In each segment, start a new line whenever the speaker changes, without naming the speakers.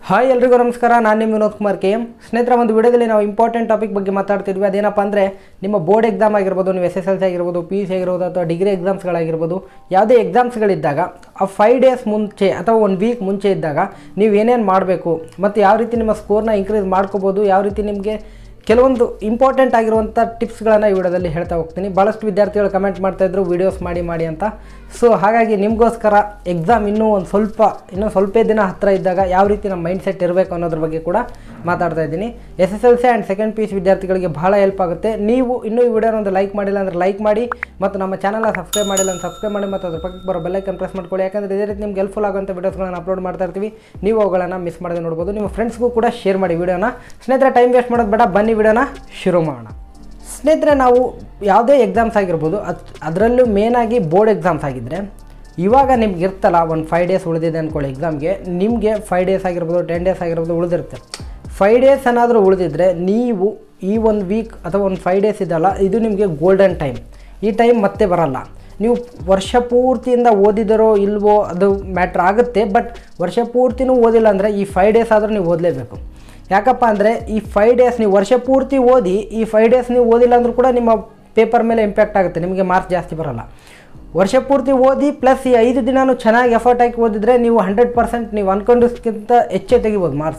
hi ಎಲ್ರಿಗೂ ನಮಸ್ಕಾರ ನಾನು ನಿಮ್ಮ ವಿನೋದ್ ಕುಮಾರ್ ಕೆ ಎಂ ಸ್ನೇಹಿತರ ಒಂದು ವಿಡಿಯೋದಲ್ಲಿ ನಾವು ಇಂಪಾರ್ಟೆಂಟ್ ಟಾಪಿಕ್ ಬಗ್ಗೆ ಮಾತಾಡ್ತಿದ್ವಿ ಅದೇನಪ್ಪ ಅಂದರೆ ನಿಮ್ಮ ಬೋರ್ಡ್ ಎಕ್ಸಾಮ್ ಆಗಿರ್ಬೋದು ನೀವು ಎಸ್ ಎಸ್ ಎಲ್ ಸಿ ಆಗಿರ್ಬೋದು ಪಿ ಯು ಸಿ ಆಗಿರ್ಬೋದು ಅಥವಾ ಡಿಗ್ರಿ ಎಕ್ಸಾಮ್ಸ್ಗಳಾಗಿರ್ಬೋದು ಯಾವುದೇ ಎಕ್ಸಾಮ್ಸ್ಗಳಿದ್ದಾಗ ಆ ಫೈವ್ ಡೇಸ್ ಮುಂಚೆ ಅಥವಾ ಒಂದು ವೀಕ್ ಮುಂಚೆ ಇದ್ದಾಗ ನೀವು ಏನೇನು ಮಾಡಬೇಕು ಮತ್ತು ಯಾವ ರೀತಿ ನಿಮ್ಮ ಸ್ಕೋರ್ನ ಇನ್ಕ್ರೀಸ್ ಮಾಡ್ಕೋಬೋದು ಯಾವ ರೀತಿ ನಿಮಗೆ ಕೆಲವೊಂದು ಇಂಪಾರ್ಟೆಂಟ್ ಆಗಿರುವಂಥ ಟಿಪ್ಸ್ಗಳನ್ನು ಈ ವಿಡಿಯೋದಲ್ಲಿ ಹೇಳ್ತಾ ಹೋಗ್ತೀನಿ ಭಾಳಷ್ಟು ವಿದ್ಯಾರ್ಥಿಗಳು ಕಮೆಂಟ್ ಮಾಡ್ತಾಯಿದ್ರು ವೀಡಿಯೋಸ್ ಮಾಡಿ ಮಾಡಿ ಅಂತ ಸೊ ಹಾಗಾಗಿ ನಿಮಗೋಸ್ಕರ ಎಕ್ಸಾಮ್ ಇನ್ನೂ ಒಂದು ಸ್ವಲ್ಪ ಇನ್ನೂ ಸ್ವಲ್ಪ ದಿನ ಹತ್ತಿರ ಇದ್ದಾಗ ಯಾವ ರೀತಿ ನಮ್ಮ ಮೈಂಡ್ ಸೆಟ್ ಇರಬೇಕು ಅನ್ನೋದ್ರ ಬಗ್ಗೆ ಕೂಡ ಮಾತಾಡ್ತಾ ಇದ್ದೀನಿ S S L C and second P U C ವಿದ್ಯಾರ್ಥಿಗಳಿಗೆ ಭಾಳ ಹೆಲ್ಪ್ ಆಗುತ್ತೆ ನೀವು ಇನ್ನೂ ಈ ವಿಡಿಯೋನ ಒಂದು ಲೈಕ್ ಮಾಡಿಲ್ಲ ಅಂದರೆ ಲೈಕ್ ಮಾಡಿ ಮತ್ತು ನಮ್ಮ ಚಾನಲ್ನ ಸಬ್ಸ್ಕ್ರೈಬ್ ಮಾಡಿಲ್ಲ ಅಂದ್ರೆ ಸಬ್ಸ್ಕ್ರೈಬ್ ಮಾಡಿ ಮತ್ತು ಅದ್ರ ಪಕ್ಕಕ್ಕೆ ಬರೋ ಬೆಲ್ಲೈಕನ್ ಪ್ರೆಸ್ ಮಾಡ್ಕೊಳ್ಳಿ ಯಾಕಂದರೆ ಇದೇ ರೀತಿ ನಿಮ್ಗೆ ಹೆಲ್ಪ್ಫುಲ್ ಆಗುವಂಥ ವೀಡಿಯೋಸ್ಗಳನ್ನ ಅಪ್ಲೋಡ್ ಮಾಡ್ತಾ ಇರ್ತೀವಿ ನೀವು ಅವುಗಳನ್ನು ಮಿಸ್ ಮಾಡದೆ ನೋಡ್ಬೋದು ನಿಮ್ಮ ಫ್ರೆಂಡ್ಸ್ಗೂ ಕೂಡ ಶೇರ್ ಮಾಡಿ ವಿಡಿಯೋನ ಸ್ನೇಹಿತರೆ ಟೈಮ್ ವೇಸ್ಟ್ ಮಾಡೋದು ಬೇಡ ಬನ್ನಿ ವಿಡಿಯೋನ ಶುರು ಮಾಡೋಣ ಸ್ನೇಹಿತರೆ ನಾವು ಯಾವುದೇ ಎಕ್ಸಾಮ್ಸ್ ಆಗಿರ್ಬೋದು ಅದು ಅದರಲ್ಲೂ ಮೇನಾಗಿ ಬೋರ್ಡ್ ಎಕ್ಸಾಮ್ಸ್ ಆಗಿದ್ದರೆ ಇವಾಗ ನಿಮ್ಗೆ ಇರ್ತಲ್ಲ ಒಂದು ಫೈವ್ ಡೇಸ್ ಉಳಿದಿದೆ ಅಂದ್ಕೊಳ್ಳಿ ಎಕ್ಸಾಮ್ಗೆ ನಿಮಗೆ ಫೈವ್ ಡೇಸ್ ಆಗಿರ್ಬೋದು ಟೆನ್ ಡೇಸ್ ಆಗಿರ್ಬೋದು ಉಳಿದಿರುತ್ತೆ ಫೈವ್ ಡೇಸ್ ಏನಾದರೂ ಉಳಿದಿದ್ರೆ ನೀವು ಈ ಒಂದು ವೀಕ್ ಅಥವಾ ಒಂದು ಫೈವ್ ಡೇಸ್ ಇದಲ್ಲ ಇದು ನಿಮಗೆ ಗೋಲ್ಡನ್ ಟೈಮ್ ಈ ಟೈಮ್ ಮತ್ತೆ ಬರಲ್ಲ ನೀವು ವರ್ಷ ಪೂರ್ತಿಯಿಂದ ಓದಿದರೋ ಇಲ್ವೋ ಅದು ಮ್ಯಾಟ್ರ್ ಆಗುತ್ತೆ ಬಟ್ ವರ್ಷ ಪೂರ್ತಿನೂ ಓದಿಲ್ಲ ಅಂದರೆ ಈ ಫೈವ್ ಡೇಸ್ ಆದರೂ ನೀವು ಓದಲೇಬೇಕು ಯಾಕಪ್ಪ ಅಂದರೆ ಈ ಫೈವ್ ಡೇಸ್ ನೀವು ವರ್ಷ ಪೂರ್ತಿ ಓದಿ ಈ ಫೈವ್ ಡೇಸ್ ನೀವು ಓದಿಲ್ಲ ಅಂದರೂ ಕೂಡ ನಿಮ್ಮ ಪೇಪರ್ ಮೇಲೆ ಇಂಪ್ಯಾಕ್ಟ್ ಆಗುತ್ತೆ ನಿಮಗೆ ಮಾರ್ಕ್ಸ್ ಜಾಸ್ತಿ ಬರೋಲ್ಲ ವರ್ಷ ಪೂರ್ತಿ ಓದಿ ಪ್ಲಸ್ ಈ ಐದು ದಿನನೂ ಚೆನ್ನಾಗಿ ಎಫರ್ಟ್ ಹಾಕಿ ಓದಿದರೆ ನೀವು ಹಂಡ್ರೆಡ್ ಪರ್ಸೆಂಟ್ ನೀವು ಅಂದ್ಕೊಂಡಕ್ಕಿಂತ ಹೆಚ್ಚೇ ತೆಗಿಬೋದು ಮಾರ್ಕ್ಸ್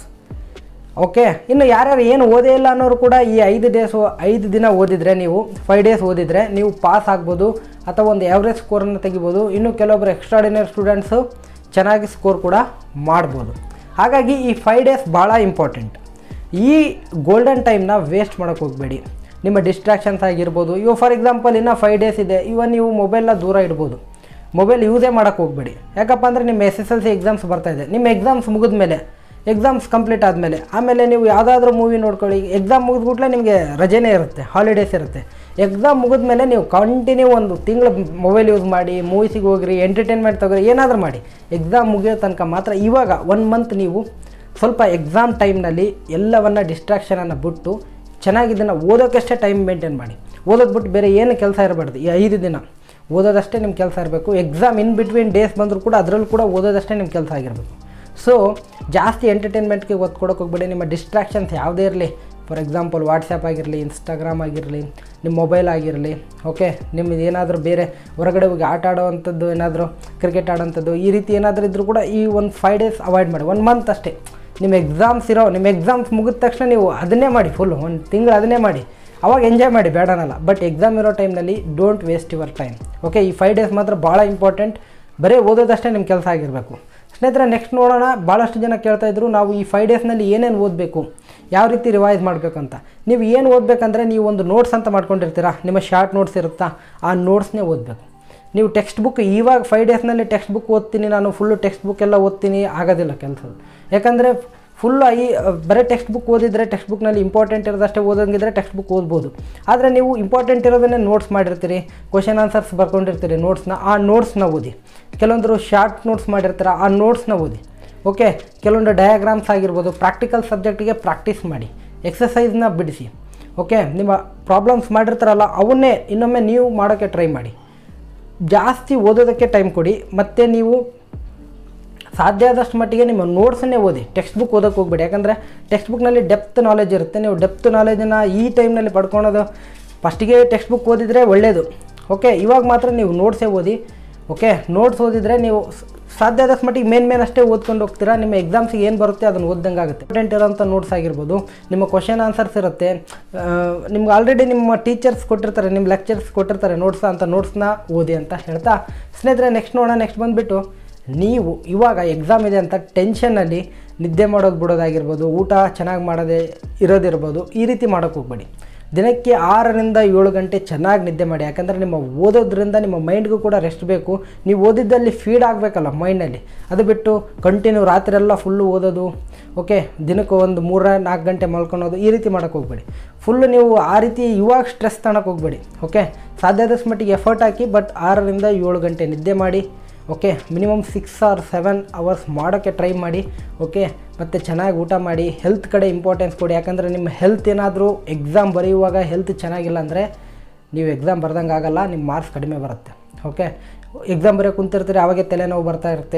ಓಕೆ ಇನ್ನು ಯಾರ್ಯಾರು ಏನು ಓದೇ ಇಲ್ಲ ಅನ್ನೋರು ಕೂಡ ಈ ಐದು ಡೇಸು ಐದು ದಿನ ಓದಿದರೆ ನೀವು ಫೈವ್ ಡೇಸ್ ಓದಿದರೆ ನೀವು ಪಾಸ್ ಆಗ್ಬೋದು ಅಥವಾ ಒಂದು ಆ್ಯಾವ್ರೇಜ್ ಸ್ಕೋರನ್ನು ತೆಗಿಬೋದು ಇನ್ನು ಕೆಲವೊಬ್ಬರು ಎಕ್ಸ್ಟ್ರಾಡಿನರಿ ಸ್ಟೂಡೆಂಟ್ಸು ಚೆನ್ನಾಗಿ ಸ್ಕೋರ್ ಕೂಡ ಮಾಡ್ಬೋದು ಹಾಗಾಗಿ ಈ ಫೈವ್ ಡೇಸ್ ಭಾಳ ಇಂಪಾರ್ಟೆಂಟ್ ಈ ಗೋಲ್ಡನ್ ಟೈಮ್ನ ವೇಸ್ಟ್ ಮಾಡೋಕ್ಕೆ ಹೋಗಬೇಡಿ ನಿಮ್ಮ ಡಿಸ್ಟ್ರಾಕ್ಷನ್ಸ್ ಆಗಿರ್ಬೋದು ಇವಾಗ ಫಾರ್ ಎಕ್ಸಾಂಪಲ್ ಇನ್ನೂ ಫೈವ್ ಡೇಸ್ ಇದೆ ಇವಾಗ ನೀವು ಮೊಬೈಲ್ನ ದೂರ ಇಡ್ಬೋದು ಮೊಬೈಲ್ ಯೂಸೇ ಮಾಡೋಕ್ಕೆ ಹೋಗಬೇಡಿ ಯಾಕಪ್ಪ ಅಂದರೆ ನಿಮ್ಮ S S L C exams ಬರ್ತಾಯಿದೆ ನಿಮ್ಮ ಎಕ್ಸಾಮ್ಸ್ ಮುಗಿದ ಮೇಲೆ ಎಕ್ಸಾಮ್ಸ್ ಕಂಪ್ಲೀಟ್ ಆದಮೇಲೆ ಆಮೇಲೆ ನೀವು ಯಾವುದಾದ್ರೂ ಮೂವಿ ನೋಡ್ಕೊಳ್ಳಿ ಎಕ್ಸಾಮ್ ಮುಗಿದ್ಬಿಟ್ಲೆ ನಿಮಗೆ ರಜೆನೇ ಇರುತ್ತೆ ಹಾಲಿಡೇಸ್ ಇರುತ್ತೆ ಎಕ್ಸಾಮ್ ಮುಗಿದ್ಮೇಲೆ ನೀವು ಕಂಟಿನ್ಯೂ ಒಂದು ತಿಂಗಳು ಮೊಬೈಲ್ ಯೂಸ್ ಮಾಡಿ ಮೂವೀಸಿಗೆ ಹೋಗ್ರಿ ಎಂಟರ್ಟೈನ್ಮೆಂಟ್ ತಗೋರಿ ಏನಾದರೂ ಮಾಡಿ ಎಕ್ಸಾಮ್ ಮುಗಿಯೋ ತನಕ ಮಾತ್ರ ಇವಾಗ ಒನ್ ಮಂತ್ ನೀವು ಸ್ವಲ್ಪ ಎಕ್ಸಾಮ್ ಟೈಮ್ನಲ್ಲಿ ಎಲ್ಲವನ್ನು ಡಿಸ್ಟ್ರಾಕ್ಷನನ್ನು ಬಿಟ್ಟು ಚೆನ್ನಾಗಿ ಇದನ್ನು ಓದೋಕ್ಕಷ್ಟೇ ಟೈಮ್ ಮೇಂಟೈನ್ ಮಾಡಿ ಓದೋದು ಬಿಟ್ಟು ಬೇರೆ ಏನು ಕೆಲಸ ಇರಬಾರ್ದು ಈ ಐದು ದಿನ ಓದೋದಷ್ಟೇ ನಿಮ್ಮ ಕೆಲಸ ಇರಬೇಕು ಎಕ್ಸಾಮ್ ಇನ್ ಬಿಟ್ವೀನ್ ಡೇಸ್ ಬಂದರೂ ಕೂಡ ಅದರಲ್ಲೂ ಕೂಡ ಓದೋದಷ್ಟೇ ನಿಮ್ಮ ಕೆಲಸ ಆಗಿರಬೇಕು ಸೊ ಜಾಸ್ತಿ ಎಂಟರ್ಟೈನ್ಮೆಂಟ್ಗೆ ಒತ್ತು ಕೊಡೋಕೆ ಹೋಗ್ಬೇಡಿ ನಿಮ್ಮ ಡಿಸ್ಟ್ರಾಕ್ಷನ್ಸ್ ಯಾವುದೇ ಇರಲಿ ಫಾರ್ ಎಕ್ಸಾಂಪಲ್ ವಾಟ್ಸಪ್ ಆಗಿರಲಿ ಇನ್ಸ್ಟಾಗ್ರಾಮ್ ಆಗಿರಲಿ ನಿಮ್ಮ ಮೊಬೈಲ್ ಆಗಿರಲಿ ಓಕೆ ನಿಮ್ಮದು ಏನಾದರೂ ಬೇರೆ ಹೊರಗಡೆ ಹೋಗಿ ಆಟ ಆಡೋವಂಥದ್ದು ಏನಾದರೂ ಕ್ರಿಕೆಟ್ ಆಡೋವಂಥದ್ದು ಈ ರೀತಿ ಏನಾದರೂ ಇದ್ದರೂ ಕೂಡ ಈ ಒಂದು ಫೈವ್ ಡೇಸ್ ಅವಾಯ್ಡ್ ಮಾಡಿ ಒನ್ ಮಂತ್ ಅಷ್ಟೇ ನಿಮ್ಮ ಎಕ್ಸಾಮ್ಸ್ ಇರೋ ನಿಮ್ಮ ಎಕ್ಸಾಮ್ಸ್ ಮುಗಿದ ತಕ್ಷಣ ನೀವು ಅದನ್ನೇ ಮಾಡಿ ಫುಲ್ ಒಂದು ತಿಂಗಳು ಅದನ್ನೇ ಮಾಡಿ ಅವಾಗ ಎಂಜಾಯ್ ಮಾಡಿ ಬೇಡನಲ್ಲ ಬಟ್ ಎಕ್ಸಾಮ್ ಇರೋ ಟೈಮ್ನಲ್ಲಿ don't waste your time okay ಈ ಫೈವ್ ಡೇಸ್ ಮಾತ್ರ ಭಾಳ ಇಂಪಾರ್ಟೆಂಟ್ ಬರೀ ಓದೋದಷ್ಟೇ ನಿಮ್ಮ ಕೆಲಸ ಆಗಿರಬೇಕು ಸ್ನೇಹಿತರೆ ನೆಕ್ಸ್ಟ್ ನೋಡೋಣ ಭಾಳಷ್ಟು ಜನ ಕೇಳ್ತಾ ಇದ್ರು ನಾವು ಈ ಫೈವ್ ಡೇಸ್ನಲ್ಲಿ ಏನೇನು ಓದಬೇಕು ಯಾವ ರೀತಿ ರಿವೈಸ್ ಮಾಡಬೇಕಂತ ನೀವು ಏನು ಓದಬೇಕಂದ್ರೆ ನೀವು ಒಂದು ನೋಟ್ಸ್ ಅಂತ ಮಾಡ್ಕೊಂಡಿರ್ತೀರಾ ನಿಮ್ಮ ಶಾರ್ಟ್ ನೋಟ್ಸ್ ಇರುತ್ತಾ ಆ ನೋಟ್ಸ್ನೇ ಓದಬೇಕು ನೀವು ಟೆಕ್ಸ್ಟ್ ಬುಕ್ ಇವಾಗ ಫೈವ್ ಡೇಸ್ನಲ್ಲಿ ಟೆಕ್ಸ್ಟ್ ಬುಕ್ ಓದ್ತೀನಿ ನಾನು ಫುಲ್ಲು ಟೆಕ್ಸ್ಟ್ ಬುಕ್ ಎಲ್ಲ ಓದ್ತೀನಿ ಆಗೋದಿಲ್ಲ ಕೆಲಸ ಯಾಕಂದರೆ ಫುಲ್ ಐ ಬರೀ ಟೆಕ್ಸ್ಟ್ ಬುಕ್ ಓದಿದರೆ ಟೆಕ್ಸ್ಟ್ ಬುಕ್ನಲ್ಲಿ ಇಂಪಾರ್ಟೆಂಟ್ ಇರೋದಷ್ಟೇ ಓದಂಗಿದ್ರೆ ಟೆಕ್ಸ್ಟ್ ಬುಕ್ ಓದ್ಬೋದು ಆದರೆ ನೀವು ಇಂಪಾರ್ಟೆಂಟ್ ಇರೋದನ್ನೇ ನೋಟ್ಸ್ ಮಾಡಿರ್ತೀರಿ ಕ್ವಶನ್ ಆನ್ಸರ್ಸ್ ಬರ್ಕೊಂಡಿರ್ತೀರಿ ನೋಟ್ಸ್ನ ಆ ನೋಟ್ಸ್ನ ಓದಿ ಕೆಲವೊಂದರು ಶಾರ್ಟ್ ನೋಟ್ಸ್ ಮಾಡಿರ್ತಾರೆ ಆ ನೋಟ್ಸ್ನ ಓದಿ ಓಕೆ ಕೆಲವೊಂದು ಡಯಾಗ್ರಾಮ್ಸ್ ಆಗಿರ್ಬೋದು ಪ್ರಾಕ್ಟಿಕಲ್ ಸಬ್ಜೆಕ್ಟಿಗೆ ಪ್ರಾಕ್ಟೀಸ್ ಮಾಡಿ ಎಕ್ಸಸೈಸ್ನ ಬಿಡಿಸಿ ಓಕೆ ನಿಮ್ಮ ಪ್ರಾಬ್ಲಮ್ಸ್ ಮಾಡಿರ್ತಾರಲ್ಲ ಅವನ್ನೇ ಇನ್ನೊಮ್ಮೆ ನೀವು ಮಾಡೋಕ್ಕೆ ಟ್ರೈ ಮಾಡಿ ಜಾಸ್ತಿ ಓದೋದಕ್ಕೆ ಟೈಮ್ ಕೊಡಿ ಮತ್ತು ನೀವು ಸಾಧ್ಯ ಆದಷ್ಟು ಮಟ್ಟಿಗೆ ನಿಮ್ಮ ನೋಟ್ಸನ್ನೇ ಓದಿ ಟೆಕ್ಸ್ಟ್ ಬುಕ್ ಓದೋಕ್ಕೆ ಹೋಗ್ಬೇಡಿ ಯಾಕಂದರೆ ಟೆಕ್ಸ್ಟ್ ಬುಕ್ನಲ್ಲಿ ಡೆಪ್ತ್ ನಾಲೆಜ್ ಇರುತ್ತೆ ನೀವು ಡೆಪ್ತ್ ನಾಲೆಜನ್ನು ಈ ಟೈಮ್ನಲ್ಲಿ ಪಡ್ಕೊಳೋದು ಫಸ್ಟಿಗೆ ಟೆಕ್ಸ್ಟ್ ಬುಕ್ ಓದಿದರೆ ಒಳ್ಳೆಯದು ಓಕೆ ಇವಾಗ ಮಾತ್ರ ನೀವು ನೋಟ್ಸೇ ಓದಿ ಓಕೆ ನೋಟ್ಸ್ ಓದಿದರೆ ನೀವು ಸಾಧ್ಯ ಆದಷ್ಟು ಮಟ್ಟಿಗೆ ಮೇನ್ ಮೇನ್ ಅಷ್ಟೇ ಓದ್ಕೊಂಡು ಹೋಗ್ತೀರಾ ನಿಮ್ಮ ಎಕ್ಸಾಮ್ಸಿಗೆ ಏನು ಬರುತ್ತೆ ಅದನ್ನು ಓದ್ದಂಗೆ ಆಗುತ್ತೆ ಇಂಪಾರ್ಟೆಂಟ್ ಇರೋಂಥ ನೋಟ್ಸ್ ಆಗಿರ್ಬೋದು ನಿಮ್ಮ ಕ್ವಶನ್ ಆನ್ಸರ್ಸ್ ಇರುತ್ತೆ ನಿಮ್ಗೆ ಆಲ್ರೆಡಿ ನಿಮ್ಮ ಟೀಚರ್ಸ್ ಕೊಟ್ಟಿರ್ತಾರೆ ನಿಮ್ಮ ಲೆಕ್ಚರ್ಸ್ ಕೊಟ್ಟಿರ್ತಾರೆ ನೋಟ್ಸ್ ಅಂತ ನೋಟ್ಸ್ನ ಓದಿ ಅಂತ ಹೇಳ್ತಾ ಸ್ನೇಹಿತರೆ ನೆಕ್ಸ್ಟ್ ನೋಡೋಣ ನೆಕ್ಸ್ಟ್ ಬಂದುಬಿಟ್ಟು ನೀವು ಇವಾಗ ಎಕ್ಸಾಮ್ ಇದೆ ಅಂತ ಟೆನ್ಷನ್ನಲ್ಲಿ ನಿದ್ದೆ ಮಾಡೋದು ಬಿಡೋದಾಗಿರ್ಬೋದು ಊಟ ಚೆನ್ನಾಗಿ ಮಾಡೋದೇ ಇರೋದಿರ್ಬೋದು ಈ ರೀತಿ ಮಾಡೋಕ್ಕೆ ಹೋಗ್ಬೇಡಿ ದಿನಕ್ಕೆ ಆರರಿಂದ ಏಳು ಗಂಟೆ ಚೆನ್ನಾಗಿ ನಿದ್ದೆ ಮಾಡಿ ಯಾಕಂದರೆ ನಿಮ್ಮ ಓದೋದ್ರಿಂದ ನಿಮ್ಮ ಮೈಂಡ್ಗೂ ಕೂಡ ರೆಸ್ಟ್ ಬೇಕು ನೀವು ಓದಿದ್ದಲ್ಲಿ ಫೀಡ್ ಆಗಬೇಕಲ್ಲ ಮೈಂಡಲ್ಲಿ ಅದು ಬಿಟ್ಟು ಕಂಟಿನ್ಯೂ ರಾತ್ರಿಯೆಲ್ಲ ಫುಲ್ಲು ಓದೋದು ಓಕೆ ದಿನಕ್ಕೆ ಒಂದು ಮೂರ ನಾಲ್ಕು ಗಂಟೆ ಮಲ್ಕೊಳೋದು ಈ ರೀತಿ ಮಾಡೋಕ್ಕೆ ಹೋಗ್ಬೇಡಿ ಫುಲ್ಲು ನೀವು ಆ ರೀತಿ ಇವಾಗ ಸ್ಟ್ರೆಸ್ ತಗೊಳಕ್ಕೆ ಹೋಗ್ಬೇಡಿ ಓಕೆ ಸಾಧ್ಯ ಆದಷ್ಟು ಮಟ್ಟಿಗೆ ಎಫರ್ಟ್ ಹಾಕಿ ಬಟ್ ಆರರಿಂದ ಏಳು ಗಂಟೆ ನಿದ್ದೆ ಮಾಡಿ okay minimum six or seven hours ಮಾಡೋಕ್ಕೆ ಟ್ರೈ ಮಾಡಿ ಓಕೆ ಮತ್ತು ಚೆನ್ನಾಗಿ ಊಟ ಮಾಡಿ ಹೆಲ್ತ್ ಕಡೆ ಇಂಪಾರ್ಟೆನ್ಸ್ ಕೊಡಿ ಯಾಕಂದರೆ ನಿಮ್ಮ ಹೆಲ್ತ್ ಏನಾದರೂ ಎಕ್ಸಾಮ್ ಬರೆಯುವಾಗ ಹೆಲ್ತ್ ಚೆನ್ನಾಗಿಲ್ಲ ಅಂದರೆ ನೀವು ಎಕ್ಸಾಮ್ ಬರ್ದಂಗೆ ಆಗಲ್ಲ ನಿಮ್ಮ ಮಾರ್ಕ್ಸ್ ಕಡಿಮೆ ಬರುತ್ತೆ ಓಕೆ ಎಕ್ಸಾಮ್ ಬರೆಯೋಕೆ ಕುಂತಿರ್ತೀರಿ ಆವಾಗೆ ತಲೆನೋವು ಬರ್ತಾ ಇರುತ್ತೆ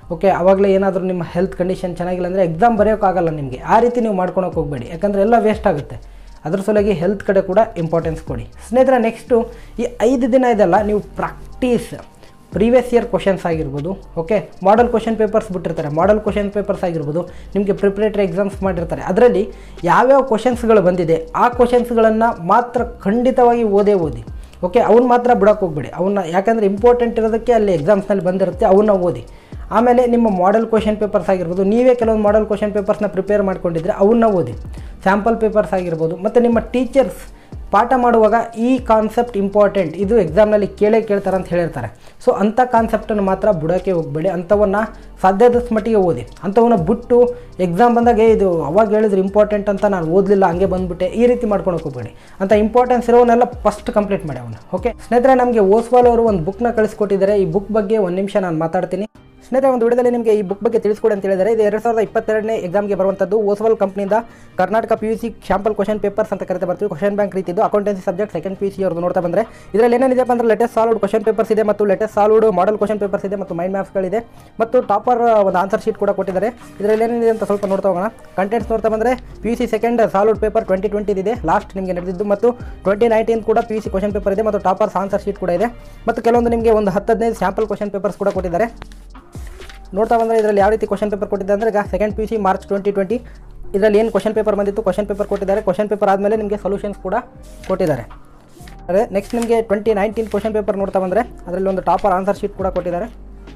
ಓಕೆ ಆವಾಗಲೇ ಏನಾದರೂ ನಿಮ್ಮ ಹೆಲ್ತ್ ಕಂಡೀಷನ್ ಚೆನ್ನಾಗಿಲ್ಲ ಅಂದರೆ ಎಕ್ಸಾಮ್ ಬರೆಯೋಕ್ಕಾಗಲ್ಲ ನಿಮಗೆ ಆ ರೀತಿ ನೀವು ಮಾಡ್ಕೊಳಕ್ಕೆ ಹೋಗಬೇಡಿ ಯಾಕಂದರೆ ಎಲ್ಲ ವೇಸ್ಟ್ ಆಗುತ್ತೆ ಅದ್ರ ಸಲುವಾಗಿ ಹೆಲ್ತ್ ಕಡೆ ಕೂಡ ಇಂಪಾರ್ಟೆನ್ಸ್ ಕೊಡಿ ಸ್ನೇಹಿತರೆ ನೆಕ್ಸ್ಟು ಈ ಐದು ದಿನ ಇದೆಲ್ಲ ನೀವು ಪ್ರಾಕ್ಟೀಸ್ ಪ್ರೀವಿಯಸ್ ಇಯರ್ ಕ್ವಶನ್ಸ್ ಆಗಿರ್ಬೋದು ಓಕೆ ಮಾಡಲ್ ಕ್ವಶನ್ ಪೇಪರ್ಸ್ ಬಿಟ್ಟಿರ್ತಾರೆ ಮಾಡಲ್ ಕ್ವಶನ್ ಪೇಪರ್ಸ್ ಆಗಿರ್ಬೋದು ನಿಮಗೆ ಪ್ರಿಪ್ರೇಟರಿ ಎಕ್ಸಾಮ್ಸ್ ಮಾಡಿರ್ತಾರೆ ಅದರಲ್ಲಿ ಯಾವ್ಯಾವ ಕ್ವಶನ್ಸ್ಗಳು ಬಂದಿದೆ ಆ ಕ್ವಶನ್ಸ್ಗಳನ್ನು ಮಾತ್ರ ಖಂಡಿತವಾಗಿ ಓದೇ ಓದಿ ಓಕೆ ಅವ್ನು ಮಾತ್ರ ಬಿಡೋಕೆ ಹೋಗ್ಬೇಡಿ ಅವನ್ನ ಯಾಕಂದರೆ ಇಂಪಾರ್ಟೆಂಟ್ ಇರೋದಕ್ಕೆ ಅಲ್ಲಿ ಎಕ್ಸಾಮ್ಸ್ನಲ್ಲಿ ಬಂದಿರುತ್ತೆ ಅವನ್ನ ಓದಿ ಆಮೇಲೆ ನಿಮ್ಮ ಮಾಡೆಲ್ ಕ್ವಶನ್ ಪೇಪರ್ಸ್ ಆಗಿರ್ಬೋದು ನೀವೇ ಕೆಲವೊಂದು ಮಾಡೆಲ್ ಕ್ವಶನ್ ಪೇಪರ್ಸ್ನ ಪ್ರಿಪೇರ್ ಮಾಡ್ಕೊಂಡಿದ್ರೆ ಅವನ್ನ ಓದಿ ಸ್ಯಾಂಪಲ್ ಪೇಪರ್ಸ್ ಆಗಿರ್ಬೋದು ಮತ್ತು ನಿಮ್ಮ ಟೀಚರ್ಸ್ ಪಾಠ ಮಾಡುವಾಗ ಈ ಕಾನ್ಸೆಪ್ಟ್ ಇಂಪಾರ್ಟೆಂಟ್ ಇದು ಎಕ್ಸಾಮ್ನಲ್ಲಿ ಕೇಳೇ ಕೇಳ್ತಾರೆ ಅಂತ ಹೇಳಿರ್ತಾರೆ ಸೊ ಅಂಥ ಕಾನ್ಸೆಪ್ಟನ್ನು ಮಾತ್ರ ಬಿಡೋಕ್ಕೆ ಹೋಗಬೇಡಿ ಅಂಥವನ್ನ ಸಾಧ್ಯದಷ್ಟು ಮಟ್ಟಿಗೆ ಓದಿ ಅಂಥವನ್ನ ಬಿಟ್ಟು ಎಕ್ಸಾಮ್ ಬಂದಾಗ "ಏ, ಇದು ಅವಾಗ ಹೇಳಿದ್ರೆ ಇಂಪಾರ್ಟೆಂಟ್ ಅಂತ ನಾನು ಓದಲಿಲ್ಲ ಹಂಗೆ ಬಂದುಬಿಟ್ಟೆ ಈ ರೀತಿ ಮಾಡ್ಕೊಳಕ್ಕೆ ಹೋಗಬೇಡಿ ಅಂತ ಇಂಪಾರ್ಟೆನ್ಸ್ ಇರೋವನ್ನೆಲ್ಲ ಫಸ್ಟ್ ಕಂಪ್ಲೀಟ್ ಮಾಡಿ ಅವನು ಓಕೆ ಸ್ನೇಹಿತರೆ ನಮಗೆ ಓಸ್ವಾಲ್ ಅವರು ಒಂದು ಬುಕ್ನ ಕಳಿಸ್ಕೊಟ್ಟಿದ್ದಾರೆ ಈ ಬುಕ್ ಬಗ್ಗೆ ಒಂದು ನಿಮಿಷ ನಾನು ಮಾತಾಡ್ತೀನಿ ಸ್ನೇಹಿತರೆ ಒಂದು ವಿಡಿಯೋದಲ್ಲಿ ನಿಮಗೆ ಈ ಬುಕ್ ಬಗ್ಗೆ ತಿಳಿಸ್ಕೊಡಿ ಅಂತ ಹೇಳಿದರೆ ಇದು ಎರಡು ಸಾವಿರದ ಇಪ್ಪತ್ತೆರಡನೇ ಎಕ್ಸಾಮ್ಗೆ ಬರುವಂಥದ್ದು ಓಸ್ವಾಲ್ ಕಂಪ್ನಿಯಿಂದ Karnataka P U C sample question papers ಅಂತ ಕರಿತಾ ಬರ್ತೀವಿ ಕ್ವಶನ್ ಬ್ಯಾಂಕ್ ರೀತಿದ್ದು accountancy subject second P C ಅವ್ರದ್ದು ನೋಡ್ತಾ ಬಂದರೆ ಇದರಲ್ಲಿ ಏನೇನಿದೆ ಅಂದ್ರೆ ಲೇಟೆಸ್ಟ್ ಸಾಲ್ವ್ಡ್ ಕ್ವಶನ್ ಪೇಪರ್ಸ್ ಇದೆ ಮತ್ತು latest solved model question papers ಇದೆ ಮತ್ತು ಮೈಂಡ್ ಮ್ಯಾಪ್ಸ್ಗಳಿದೆ ಮತ್ತು ಟಾಪರ್ ಒಂದು ಆನ್ಸರ್ ಶೀಟ್ ಕೂಡ ಕೊಟ್ಟಿದ್ದಾರೆ ಇದರಲ್ಲಿ ಏನೇನಿದೆ ಅಂತ ಸ್ವಲ್ಪ ನೋಡ್ತಾ ಹೋಗೋಣ ಕಂಟೆಂಟ್ಸ್ ನೋಡ್ತಾ ಬಂದರೆ P U C second solved paper twenty twenty ಇದೆ ಲಾಸ್ಟ್ ನಿಮಗೆ ನಡೆದಿದ್ದು ಮತ್ತು ಟ್ವೆಂಟಿ ನೈನ್ಟೀನ್ ಕೂಡ P U C question paper ಇದೆ ಮತ್ತು ಟಾಪರ್ಸ್ ಆನ್ಸರ್ ಶೀಟ್ ಕೂಡ ಇದೆ ಮತ್ತು ಕೆಲವೊಂದು ನಿಮಗೆ ಒಂದು ಹತ್ತು ಹದಿನೈದು ಸ್ಯಾಂಪಲ್ ಕ್ವಶನ್ ಪೇಪರ್ಸ್ ಕೂಡ ಕೊಟ್ಟಿದ್ದಾರೆ ನೋಡ್ತಾ ಬಂದರೆ ಇದರಲ್ಲಿ ಯಾವ ರೀತಿ ಕ್ವಶನ್ ಪೇಪರ್ ಕೊಟ್ಟಿದ್ದಾರೆ ಅಂದರೆ ಈಗ second P C March twenty twenty ಇದರಲ್ಲಿ ಏನು ಕ್ವಶನ್ ಪೇಪರ್ ಬಂದಿತ್ತು ಕ್ವಶನ್ ಪೇಪರ್ ಕೊಟ್ಟಿದ್ದಾರೆ ಕ್ವಶನ್ ಪೇಪರ್ ಆದಮೇಲೆ ನಿಮಗೆ ಸೊಲ್ಯೂಷನ್ಸ್ ಕೂಡ ಕೊಟ್ಟಿದ್ದಾರೆ ಅದೇ ನೆಕ್ಸ್ಟ್ ನಿಮಗೆ ಟ್ವೆಂಟಿ ನೈನ್ಟೀನ್ ಕ್ವಶನ್ ಪೇಪರ್ ನೋಡ್ತಾ ಬಂದರೆ ಅದರಲ್ಲಿ ಒಂದು ಟಾಪರ್ ಆನ್ಸರ್ ಶೀಟ್ ಕೂಡ ಕೊಟ್ಟಿದ್ದಾರೆ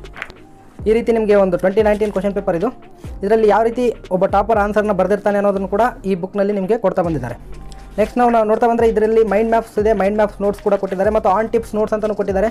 ಈ ರೀತಿ ನಿಮಗೆ ಒಂದು ಟ್ವೆಂಟಿ ನೈನ್ಟೀನ್ ಕ್ವಶನ್ ಪೇಪರ್ ಇದು ಇದರಲ್ಲಿ ಯಾವ ರೀತಿ ಒಬ್ಬ ಟಾಪರ್ ಆನ್ಸರ್ನ ಬರೆದಿರ್ತಾನೆ ಅನ್ನೋದನ್ನು ಕೂಡ ಈ ಬುಕ್ನಲ್ಲಿ ನಿಮಗೆ ಕೊಡ್ತಾ ಬಂದಿದ್ದಾರೆ ನೆಕ್ಸ್ಟ್ ನಾವು ನಾವು ನೋಡ್ತಾ ಬಂದರೆ ಇದರಲ್ಲಿ ಮೈಂಡ್ ಮ್ಯಾಪ್ಸ್ ಇದೆ ಮೈಂಡ್ ಮ್ಯಾಪ್ಸ್ ನೋಟ್ಸ್ ಕೂಡ ಕೊಟ್ಟಿದ್ದಾರೆ ಮತ್ತು ಆನ್ ಟಿಪ್ಸ್ ನೋಟ್ಸ್ ಅಂತಲೂ ಕೊಟ್ಟಿದ್ದಾರೆ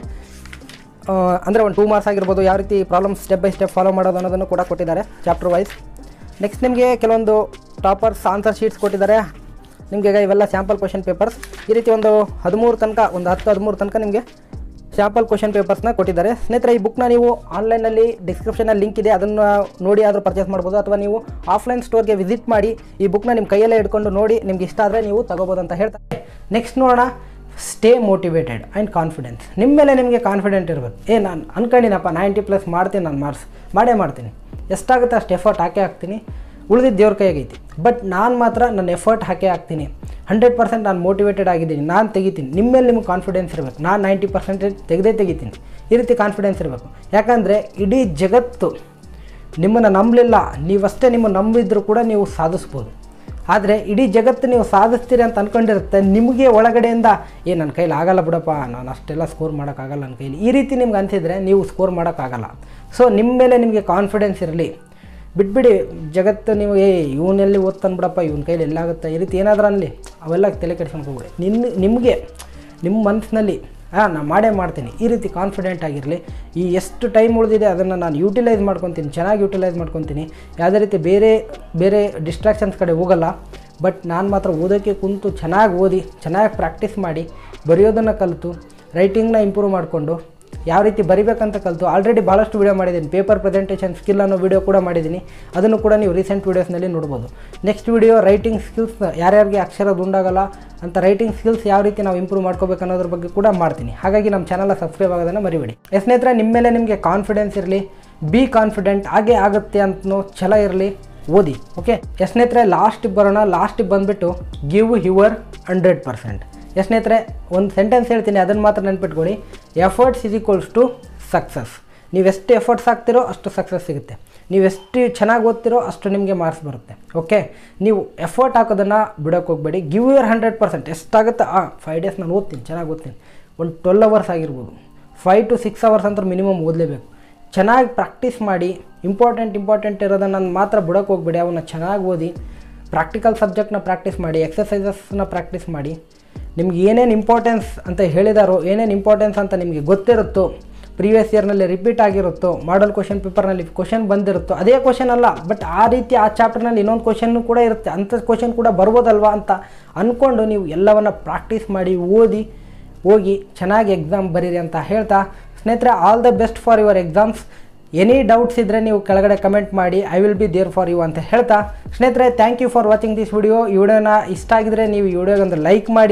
ಆ, ಅಂದರೆ ಒಂದು ಟೂ ಮಾರ್ಕ್ಸ್ ಆಗಿರ್ಬೋದು ಯಾವ ರೀತಿ problem step by step follow ಮಾಡೋದು ಅನ್ನೋದನ್ನು ಕೂಡ ಕೊಟ್ಟಿದ್ದಾರೆ ಚಾಪ್ಟರ್ ವೈಸ್ ನೆಕ್ಸ್ಟ್ ನಿಮಗೆ ಕೆಲವೊಂದು ಟಾಪರ್ಸ್ ಆನ್ಸರ್ ಶೀಟ್ಸ್ ಕೊಟ್ಟಿದ್ದಾರೆ ನಿಮಗೆ ಈಗ ಇವೆಲ್ಲ ಸ್ಯಾಂಪಲ್ ಕ್ವಶನ್ ಪೇಪರ್ಸ್ ಈ ರೀತಿ ಒಂದು ಹದಿಮೂರು ತನಕ ಒಂದು ಹತ್ತು ಹದಿಮೂರು ತನಕ ನಿಮಗೆ ಸ್ಯಾಂಪಲ್ ಕ್ವಶನ್ ಪೇಪರ್ಸ್ನ ಕೊಟ್ಟಿದ್ದಾರೆ ಸ್ನೇಹಿತರೆ ಈ ಬುಕ್ನ ನೀವು ಆನ್ಲೈನಲ್ಲಿ ಡಿಸ್ಕ್ರಿಪ್ಷನಲ್ಲಿ ಲಿಂಕ್ ಇದೆ ಅದನ್ನು ನೋಡಿ ಆದರೂ ಪರ್ಚೇಸ್ ಮಾಡ್ಬೋದು ಅಥವಾ ನೀವು ಆಫ್ಲೈನ್ ಸ್ಟೋರ್ಗೆ ವಿಸಿಟ್ ಮಾಡಿ ಈ ಬುಕ್ನ ನಿಮ್ಮ ಕೈಯಲ್ಲೇ ಹಿಡ್ಕೊಂಡು ನೋಡಿ ನಿಮ್ಗೆ ಇಷ್ಟ ಆದರೆ ನೀವು ತಗೋಬೋದು ಅಂತ ಹೇಳ್ತಾರೆ ನೆಕ್ಸ್ಟ್ ನೋಡೋಣ ಸ್ಟೇ ಮೋಟಿವೇಟೆಡ್ ಆ್ಯಂಡ್ ಕಾನ್ಫಿಡೆನ್ಸ್ ನಿಮ್ಮ ಮೇಲೆ ನಿಮಗೆ ಕಾನ್ಫಿಡೆಂಟ್ ಇರಬೇಕು ಏ ನಾನು ಅನ್ಕೊಂಡಿನಪ್ಪ ನೈಂಟಿ ಪ್ಲಸ್ ಮಾಡ್ತೀನಿ ನಾನು ಮಾರ್ಕ್ಸ್ ಮಾಡೇ ಮಾಡ್ತೀನಿ ಎಷ್ಟಾಗುತ್ತೆ ಅಷ್ಟು ಎಫರ್ಟ್ ಹಾಕೇ ಹಾಕ್ತೀನಿ ಉಳಿದಿದ್ದು ದೇವ್ರ ಕೈಯಾಗೈತಿ ಬಟ್ ನಾನು ಮಾತ್ರ ನನ್ನ ಎಫರ್ಟ್ ಹಾಕೇ ಹಾಕ್ತೀನಿ ಹಂಡ್ರೆಡ್ ಪರ್ಸೆಂಟ್ ನಾನು ಮೋಟಿವೇಟೆಡ್ ಆಗಿದ್ದೀನಿ ನಾನು ತೆಗಿತೀನಿ ನಿಮ್ಮ ಮೇಲೆ ನಿಮಗೆ ಕಾನ್ಫಿಡೆನ್ಸ್ ಇರಬೇಕು ನಾನು ನೈಂಟಿ ಪರ್ಸೆಂಟೇಜ್ ತೆಗೆದೇ ತೆಗಿತೀನಿ ಈ ರೀತಿ ಕಾನ್ಫಿಡೆನ್ಸ್ ಇರಬೇಕು ಯಾಕಂದರೆ ಇಡೀ ಜಗತ್ತು ನಿಮ್ಮನ್ನು ನಂಬಲಿಲ್ಲ ನೀವಷ್ಟೇ ನಿಮ್ಮನ್ನು ನಂಬಿದ್ರು ಕೂಡ ನೀವು ಸಾಧಿಸ್ಬೋದು ಆದರೆ ಇಡೀ ಜಗತ್ತು ನೀವು ಸಾಧಿಸ್ತೀರಿ ಅಂತ ಅಂದ್ಕೊಂಡಿರುತ್ತೆ ನಿಮಗೆ ಒಳಗಡೆಯಿಂದ ಏ ನನ್ನ ಕೈಲಿ ಆಗಲ್ಲ ಬಿಡಪ್ಪ ನಾನು ಅಷ್ಟೆಲ್ಲ ಸ್ಕೋರ್ ಮಾಡೋಕ್ಕಾಗಲ್ಲ ನನ್ನ ಕೈಲಿ ಈ ರೀತಿ ನಿಮ್ಗೆ ಅನಿಸಿದರೆ ನೀವು ಸ್ಕೋರ್ ಮಾಡೋಕ್ಕಾಗಲ್ಲ ಸೊ ನಿಮ್ಮ ಮೇಲೆ ನಿಮಗೆ ಕಾನ್ಫಿಡೆನ್ಸ್ ಇರಲಿ ಬಿಟ್ಬಿಡಿ ಜಗತ್ತು ನೀವು ಏ ಇವನೆಲ್ಲಿ ಓದ್ತಾನೆ ಬಿಡಪ್ಪ ಇವನ ಕೈಲಿ ಎಲ್ಲಾಗುತ್ತೆ ಈ ರೀತಿ ಏನಾದರೂ ಅನ್ನಲಿ ಅವೆಲ್ಲ ತಲೆ ಕೆಡ್ಸ್ಕೊಂಡು ಹೋಗ್ಬೇಡಿ ನಿನ್ನ ನಿಮಗೆ ನಿಮ್ಮ ಮನಸ್ಸಿನಲ್ಲಿ ಹಾಂ ನಾನು ಮಾಡೇ ಮಾಡ್ತೀನಿ ಈ ರೀತಿ ಕಾನ್ಫಿಡೆಂಟ್ ಆಗಿರಲಿ ಈ ಎಷ್ಟು ಟೈಮ್ ಉಳಿದಿದೆ ಅದನ್ನು ನಾನು ಯೂಟಿಲೈಸ್ ಮಾಡ್ಕೊತೀನಿ ಚೆನ್ನಾಗಿ ಯೂಟಿಲೈಸ್ ಮಾಡ್ಕೊತೀನಿ ಯಾವುದೇ ರೀತಿ ಬೇರೆ ಬೇರೆ ಡಿಸ್ಟ್ರಾಕ್ಷನ್ಸ್ ಕಡೆ ಹೋಗಲ್ಲ ಬಟ್ ನಾನು ಮಾತ್ರ ಓದೋಕ್ಕೆ ಕುಂತು ಚೆನ್ನಾಗಿ ಓದಿ ಚೆನ್ನಾಗಿ ಪ್ರಾಕ್ಟೀಸ್ ಮಾಡಿ ಬರೆಯೋದನ್ನು ಕಲಿತು ರೈಟಿಂಗ್ನ ಇಂಪ್ರೂವ್ ಮಾಡಿಕೊಂಡು ಯಾವ ರೀತಿ ಬರಿಬೇಕಂತ ಕಲಿತು ಆಲ್ರೆಡಿ ಭಾಳಷ್ಟು ವೀಡಿಯೋ ಮಾಡಿದ್ದೀನಿ ಪೇಪರ್ ಪ್ರೆಸೆಂಟೇಷನ್ ಸ್ಕಿಲ್ ಅನ್ನೋ ವೀಡಿಯೋ ಕೂಡ ಮಾಡಿದ್ದೀನಿ ಅದನ್ನು ಕೂಡ ನೀವು ರೀಸೆಂಟ್ ವೀಡಿಯೋಸ್ನಲ್ಲಿ ನೋಡ್ಬೋದು ನೆಕ್ಸ್ಟ್ ವೀಡಿಯೋ ರೈಟಿಂಗ್ ಸ್ಕಿಲ್ಸ್ ಯಾರ್ಯಾರಿಗೆ ಅಕ್ಷರ ದುಂಡಾಗಲ್ಲ ಅಂತ ರೈಟಿಂಗ್ ಸ್ಕಿಲ್ಸ್ ಯಾವ ರೀತಿ ನಾವು ಇಂಪ್ರೂವ್ ಮಾಡ್ಕೋಬೇಕು ಅನ್ನೋದ್ರ ಬಗ್ಗೆ ಕೂಡ ಮಾಡ್ತೀನಿ ಹಾಗಾಗಿ ನಮ್ಮ ಚಾನಲ್ನ ಸಬ್ಸ್ಕ್ರೈಬ್ ಆಗೋದನ್ನು ಮರಿಬೇಡಿ ಎಸ್ ಸ್ನೇಹಿತರೆ ನಿಮ್ಮ ಮೇಲೆ ನಿಮಗೆ ಕಾನ್ಫಿಡೆನ್ಸ್ ಇರಲಿ ಬಿ ಕಾನ್ಫಿಡೆಂಟ್ ಹಾಗೆ ಆಗುತ್ತೆ ಅಂತನೋ ಛಲ ಇರಲಿ ಓದಿ ಓಕೆ ಎಸ್ ಸ್ನೇಹಿತರೆ ಲಾಸ್ಟಿಗೆ ಬರೋಣ ಲಾಸ್ಟಿಗೆ ಬಂದುಬಿಟ್ಟು give your hundred percent yes ಸ್ನೇಹಿತರೆ ಒಂದು ಸೆಂಟೆನ್ಸ್ ಹೇಳ್ತೀನಿ ಅದನ್ನು ಮಾತ್ರ ನೆನ್ಪಿಟ್ಕೊಳ್ಳಿ efforts is equals to success ನೀವು ಎಷ್ಟು ಎಫರ್ಟ್ಸ್ ಹಾಕ್ತಿರೋ ಅಷ್ಟು ಸಕ್ಸಸ್ ಸಿಗುತ್ತೆ ನೀವು ಎಷ್ಟು ಚೆನ್ನಾಗಿ ಓದ್ತಿರೋ ಅಷ್ಟು ನಿಮಗೆ ಮಾರ್ಕ್ಸ್ ಬರುತ್ತೆ ಓಕೆ ನೀವು ಎಫರ್ಟ್ ಹಾಕೋದನ್ನು ಬಿಡೋಕೆ ಹೋಗಬೇಡಿ ಗಿವ್ ಯುವರ್ ಹಂಡ್ರೆಡ್ ಪರ್ಸೆಂಟ್ ಎಷ್ಟಾಗುತ್ತೆ ಹಾಂ ಫೈವ್ ಡೇಸ್ ನಾನು ಓದ್ತೀನಿ ಚೆನ್ನಾಗಿ ಓದ್ತೀನಿ ಒಂದು ಟ್ವೆಲ್ ಅವರ್ಸ್ ಆಗಿರ್ಬೋದು ಫೈವ್ ಟು ಸಿಕ್ಸ್ ಅವರ್ಸ್ ಅಂತ ಮಿನಿಮಮ್ ಓದಲೇಬೇಕು ಚೆನ್ನಾಗಿ ಪ್ರಾಕ್ಟೀಸ್ ಮಾಡಿ ಇಂಪಾರ್ಟೆಂಟ್ ಇಂಪಾರ್ಟೆಂಟ್ ಇರೋದನ್ನು ಮಾತ್ರ ಬಿಡೋಕೆ ಹೋಗ್ಬೇಡಿ ಅವನ್ನ ಚೆನ್ನಾಗಿ ಓದಿ ಪ್ರಾಕ್ಟಿಕಲ್ ಸಬ್ಜೆಕ್ಟ್ನ ಪ್ರಾಕ್ಟೀಸ್ ಮಾಡಿ ಎಕ್ಸಸೈಸಸ್ನ ಪ್ರಾಕ್ಟೀಸ್ ಮಾಡಿ ನಿಮ್ಗೆ ಏನೇನು ಇಂಪಾರ್ಟೆನ್ಸ್ ಅಂತ ಹೇಳಿದಾರೋ ಏನೇನು ಇಂಪಾರ್ಟೆನ್ಸ್ ಅಂತ ನಿಮಗೆ ಗೊತ್ತಿರುತ್ತೋ ಪ್ರೀವಿಯಸ್ ಇಯರ್ನಲ್ಲಿ ರಿಪೀಟ್ ಆಗಿರುತ್ತೋ ಮಾಡಲ್ ಕ್ವಶನ್ ಪೇಪರ್ನಲ್ಲಿ ಕ್ವಶನ್ ಬಂದಿರುತ್ತೋ ಅದೇ ಕ್ವಶನ್ ಅಲ್ಲ ಬಟ್ ಆ ರೀತಿ ಆ ಚಾಪ್ಟರ್ನಲ್ಲಿ ಇನ್ನೊಂದು ಕ್ವಶನ್ನು ಕೂಡ ಇರುತ್ತೆ ಅಂಥ ಕ್ವಶನ್ ಕೂಡ ಬರ್ಬೋದಲ್ವಾ ಅಂತ ಅಂದ್ಕೊಂಡು ನೀವು ಎಲ್ಲವನ್ನು ಪ್ರಾಕ್ಟೀಸ್ ಮಾಡಿ ಓದಿ ಹೋಗಿ ಚೆನ್ನಾಗಿ ಎಕ್ಸಾಮ್ ಬರೀರಿ ಅಂತ ಹೇಳ್ತಾ ಸ್ನೇಹಿತರೆ all the best for your exams any doubts ಇದ್ದರೆ ನೀವು ಕೆಳಗಡೆ ಕಮೆಂಟ್ ಮಾಡಿ I will be there for you ಅಂತ ಹೇಳ್ತಾ ಸ್ನೇಹಿತರೆ thank you for watching this video ಈ ವಿಡಿಯೋನ ಇಷ್ಟ ಆಗಿದ್ರೆ ನೀವು ಈ ವಿಡಿಯೋಗೆ ಒಂದು ಲೈಕ್ ಮಾಡಿ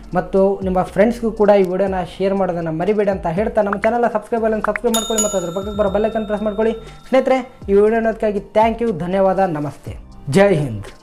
ಮತ್ತು ನಿಮ್ಮ ಫ್ರೆಂಡ್ಸ್ಗೂ ಕೂಡ ಈ ವಿಡಿಯೋನ ಶೇರ್ ಮಾಡೋದನ್ನು ಮರಿಬೇಡಿ ಅಂತ ಹೇಳ್ತಾ ನಮ್ಮ ಚಾನಲ್ನ ಸಬ್ಸ್ಕ್ರೈಬ್ ಅಲ್ಲ ಸಬ್ಸ್ಕ್ರೈಬ್ ಮಾಡ್ಕೊಳ್ಳಿ ಮತ್ತು ಅದ್ರ ಪಕ್ಕಕ್ಕೆ ಬರೋ ಬೆಲ್ಲೈಕನ್ ಪ್ರೆಸ್ ಮಾಡ್ಕೊಳ್ಳಿ ಸ್ನೇಹಿತರೆ ಈ ವಿಡಿಯೋ ನೋಡೋದಕ್ಕಾಗಿ ಥ್ಯಾಂಕ್ ಯು ಧನ್ಯವಾದ ನಮಸ್ತೆ ಜೈ ಹಿಂದ್